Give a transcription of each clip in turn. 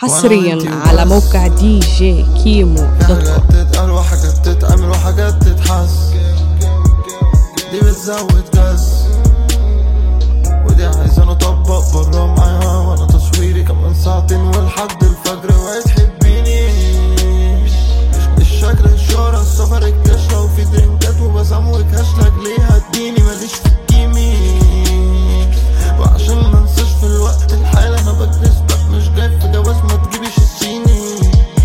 حصريا على موقع دي جي كيمو دوت كوم حاجات تتقال وحاجات تتعمل وحاجات تتحس دي بتزود جز ودي عايزة نطبق برا معاها وانا تصويري كمان ساعتين ولحد الفجر وعايز تحبيني الشكل الشهرة السفر الكشرة وفي درينكات وبسموك هاشتاج ليه هتديني ماليش في الكيمي وعشان منساش في الوقت الحالي انا بجلس بقى مش جاي في جواز ما تجيبيش الصيني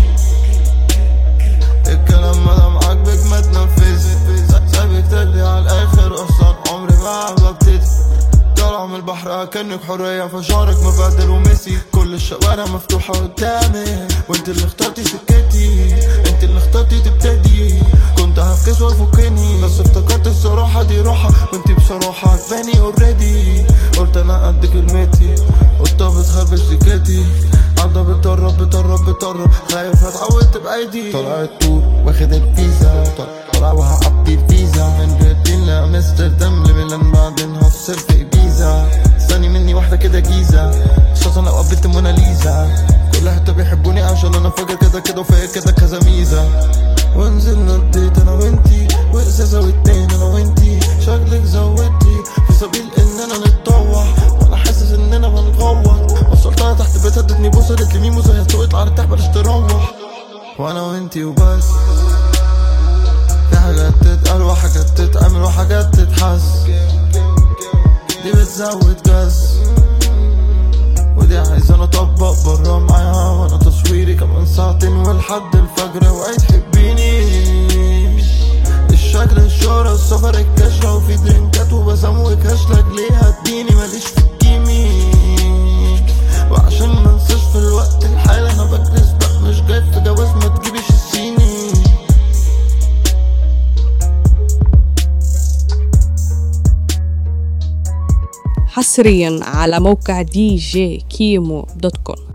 الكلام مادام عاجبك ما تنفذي سايبك تجري على الاخر اصلا عمري ما ببتدي طالع من البحر اكنك حرية فشعرك مبادر وميسي كل الشوارع مفتوحة قدامي وانت اللي اخترتي سكتي انت اللي اخترتي تبتدي كنت هفكس وافكني بس افتكرت الصراحة دي روحة وانت بصراحة عجباني اوريدي قلت انا قد كلمتي قلت بتخربش سكتي عضة بتقرب بتقرب بتقرب خايف اتعودت بايدي طلع الطول واخد الفيزا طلع وهعبي الفيزا من برلين لامستردام لميلان بعدين هفصل في ابيزا استني مني واحدة كده جيزة خصوصا لو قابلت موناليزا كل حتة بيحبوني عشان انا فاكر كده كده وفاكر كده كذا ميزة ونزلنا الديت انا وانتي وازازة واتنين انا وانتي شكلك زودتي في سبيل اننا نتطوع وانا حاسس اننا بنغوط وصلتها تحت بيتها ادتني بوسه قالت لي ميمو زي سوقت على تحت بلاش تروح وانا وانتي وبس في حاجات تتقال وحاجات تتعمل وحاجات تتحس دي بتزود جز ودي عايزة نطبق برا معاها وانا تصويري كمان ساعتين ولحد الفجر وعيد تحبيني الشكل الشهرة السفر الكشرة وفي درينكات وبسموك هاشتاج ليه هتديني ماليش في الكيمي وعشان منساش في الوقت الحالي انا بجلس بقى مش جاي في جواز ما تجيبيش الصيني حصريا على موقع دي جي كيمو دوت كوم